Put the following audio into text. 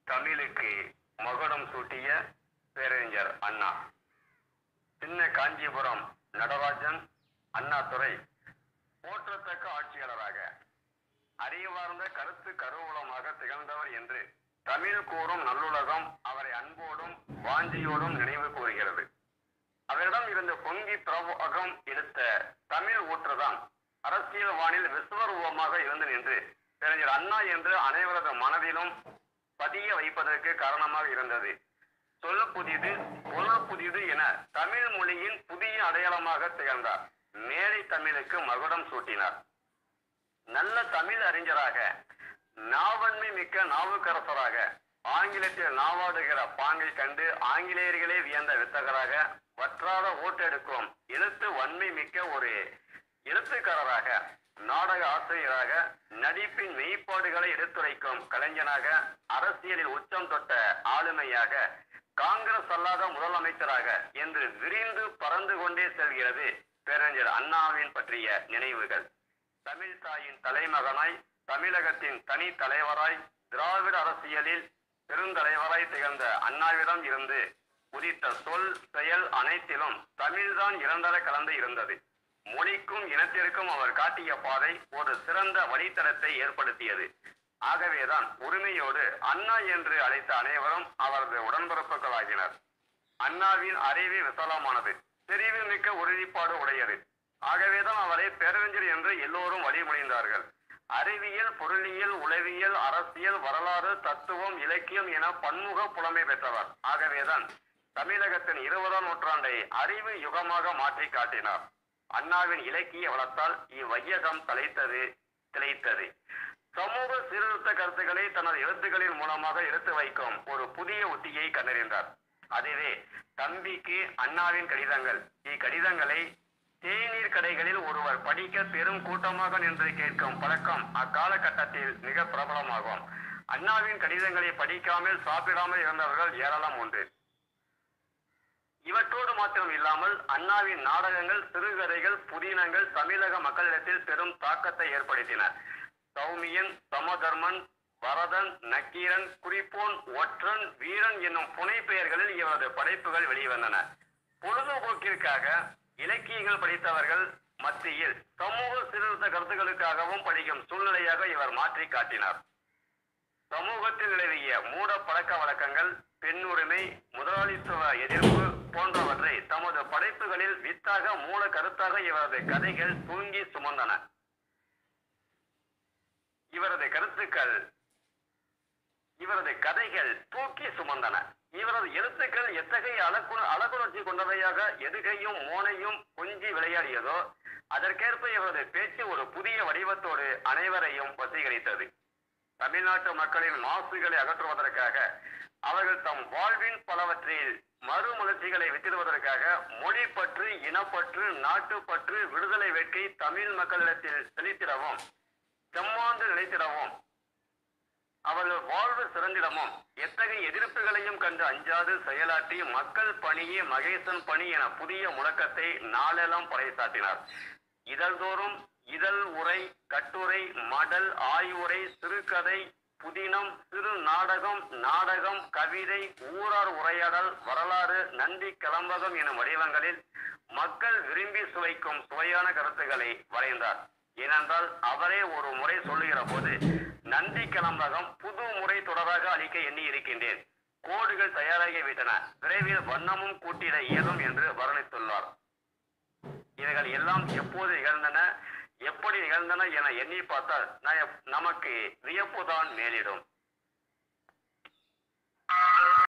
தமிழுக்கு மகுடம் சூட்டிய பேரறிஞர் அண்ணா சின்ன காஞ்சிபுரம் நடராஜன் அண்ணாதுரை போற்றத்தக்க ஆட்சியாளராக அறிவார்ந்த கருத்து கருவூலமாக திகழ்ந்தவர் என்று தமிழ் கூறும் நல்லுலகம் அவரை அன்போடும் வாஞ்சியோடும் நினைவு கூறுகிறது அவரிடம் இருந்த பொங்கி பிரவாகம் எடுத்த தமிழ் ஊற்றுதான் அரசியல் வானில் விஸ்வரூபமாக இருந்து நின்று பேரறிஞர் அண்ணா என்று அனைவரது மனதிலும் பதிய வைப்பதற்கு காரணமாக இருந்தது சொல் புதிது பொருள் புதிது என தமிழ் மொழியின் புதிய அடையாளமாக திகழ்ந்தார் மேலை தமிழுக்கு மகுடம் சூட்டினார் நல்ல தமிழ் அறிஞராக நாவன்மை மிக்க நாவுக்கரசராக ஆங்கிலத்தில் நாவாடுகிற பாங்கை கண்டு ஆங்கிலேயர்களே வியந்த வித்தகராக வற்றாத ஓட்டெடுக்கும் எழுத்து வன்மை மிக்க ஒரு எழுத்துக்காரராக நாடக ஆசிரியராக நடிப்பின் மெய்ப்பாடுகளை எடுத்துரைக்கும் கலைஞனாக அரசியலில் உச்சம் தொட்ட ஆளுமையாக காங்கிரஸ் அல்லாத முதலமைச்சராக என்று விரிந்து பறந்து கொண்டே செல்கிறது பேரறிஞர் அண்ணாவின் பற்றிய நினைவுகள் தமிழ் தாயின் தலைமகனாய் தமிழகத்தின் தனி தலைவராய் திராவிட அரசியலில் பெருந்தலைவராய் திகழ்ந்த அண்ணாவிடம் இருந்து உதித்த சொல் செயல் அனைத்திலும் தமிழ்தான் இரண்டர கலந்து இருந்தது மொழிக்கும் இனத்திற்கும் அவர் காட்டிய பாதை ஒரு சிறந்த வழித்தடத்தை ஏற்படுத்தியது ஆகவேதான் உரிமையோடு அண்ணா என்று அழைத்த அனைவரும் அவரது உடன்பிறப்புகளாகினர் அண்ணாவின் அறிவு விசாலமானது தெரிவு மிக்க உறுதிப்பாடு உடையது ஆகவேதான் அவரை பேரறிஞர் என்று எல்லோரும் வழிமொழிந்தார்கள் அறிவியல் பொருளியல் உளவியல் அரசியல் வரலாறு தத்துவம் இலக்கியம் என பன்முக புலமை பெற்றவர் ஆகவேதான் தமிழகத்தின் இருபதாம் நூற்றாண்டை அறிவு யுகமாக மாற்றி காட்டினார் அண்ணாவின் இலக்கிய வளத்தால் இவ்வையகம் தலைத்தது திளைத்தது சமூக சீர்திருத்த கருத்துக்களை தனது எழுத்துக்களின் மூலமாக எடுத்து வைக்கும் ஒரு புதிய உத்தியை கண்டறிந்தார் அதுவே தம்பிக்கு அண்ணாவின் கடிதங்கள் இக்கடிதங்களை தேநீர் கடைகளில் ஒருவர் படிக்க பெரும் கூட்டமாக நின்று கேட்கும் பழக்கம் அக்காலகட்டத்தில் மிக பிரபலமாகும் அண்ணாவின் கடிதங்களை படிக்காமல் சாப்பிடாமல் இருந்தவர்கள் ஏராளம் உண்டு இவற்றோடு மாத்திரம் இல்லாமல் அண்ணாவின் நாடகங்கள் சிறுகதைகள் புதினங்கள் தமிழக மக்களிடத்தில் பெரும் தாக்கத்தை ஏற்படுத்தின சௌமியன் சமதர்மன் வரதன் நக்கீரன் குறிப்போன் ஒற்றன் வீரன் என்னும் புனை பெயர்களில் இவரது படைப்புகள் வெளிவந்தன பொழுதுபோக்கிற்காக இலக்கியங்கள் படித்தவர்கள் மத்தியில் சமூக சீர்திருத்த கருத்துக்களுக்காகவும் படிக்கும் சூழ்நிலையாக இவர் மாற்றி காட்டினார் சமூகத்தில் நிலவிய மூட பழக்க வழக்கங்கள் பெண்ணுரிமை முதலாளித்துவ எதிர்ப்பு போன்றவற்றை தமது படைப்புகளில் வித்தாக மூல கருத்தாக இவரது கதைகள் தூங்கி சுமந்தன இவரது கருத்துக்கள் இவரது கதைகள் தூக்கி சுமந்தன இவரது எழுத்துக்கள் எத்தகைய அழகு அழகுணர்ச்சி கொண்டவையாக எதுகையும் மோனையும் கொஞ்சி விளையாடியதோ அதற்கேற்ப இவரது பேச்சு ஒரு புதிய வடிவத்தோடு அனைவரையும் வசீகரித்தது தமிழ்நாட்டு மக்களின் மாசுகளை அகற்றுவதற்காக அவர்கள் தம் வாழ்வின் பலவற்றில் மறுமலர்ச்சிகளை வித்திடுவதற்காக மொழி பற்று இனப்பற்று நாட்டுப்பற்று விடுதலை வேட்கை தமிழ் மக்களிடத்தில் செலுத்திடவும் செம்மாந்து நிலைத்திடவும் அவர்கள் வாழ்வு சிறந்திடமும் எத்தகைய எதிர்ப்புகளையும் கண்டு அஞ்சாது செயலாற்றி மக்கள் பணியே மகேசன் பணி என புதிய முழக்கத்தை நாளெல்லாம் பறைசாட்டினார் இதழ்தோறும் இதழ் உரை கட்டுரை மடல் ஆய்வுரை சிறுகதை புதினம் சிறு நாடகம் நாடகம் கவிதை ஊரார் உரையாடல் வரலாறு நந்தி கிளம்பகம் எனும் வடிவங்களில் மக்கள் விரும்பி சுவைக்கும் சுவையான கருத்துக்களை வரைந்தார் ஏனென்றால் அவரே ஒரு முறை சொல்லுகிற போது நந்தி கிளம்பகம் புது முறை தொடராக அளிக்க எண்ணி இருக்கின்றேன் கோடுகள் தயாராகிவிட்டன விரைவில் வண்ணமும் கூட்டிட இயலும் என்று வர்ணித்துள்ளார் இவைகள் எல்லாம் எப்போது நிகழ்ந்தன எப்படி நிகழ்ந்தன என எண்ணி பார்த்தால் நய- நமக்கு வியப்புதான் மேலிடும்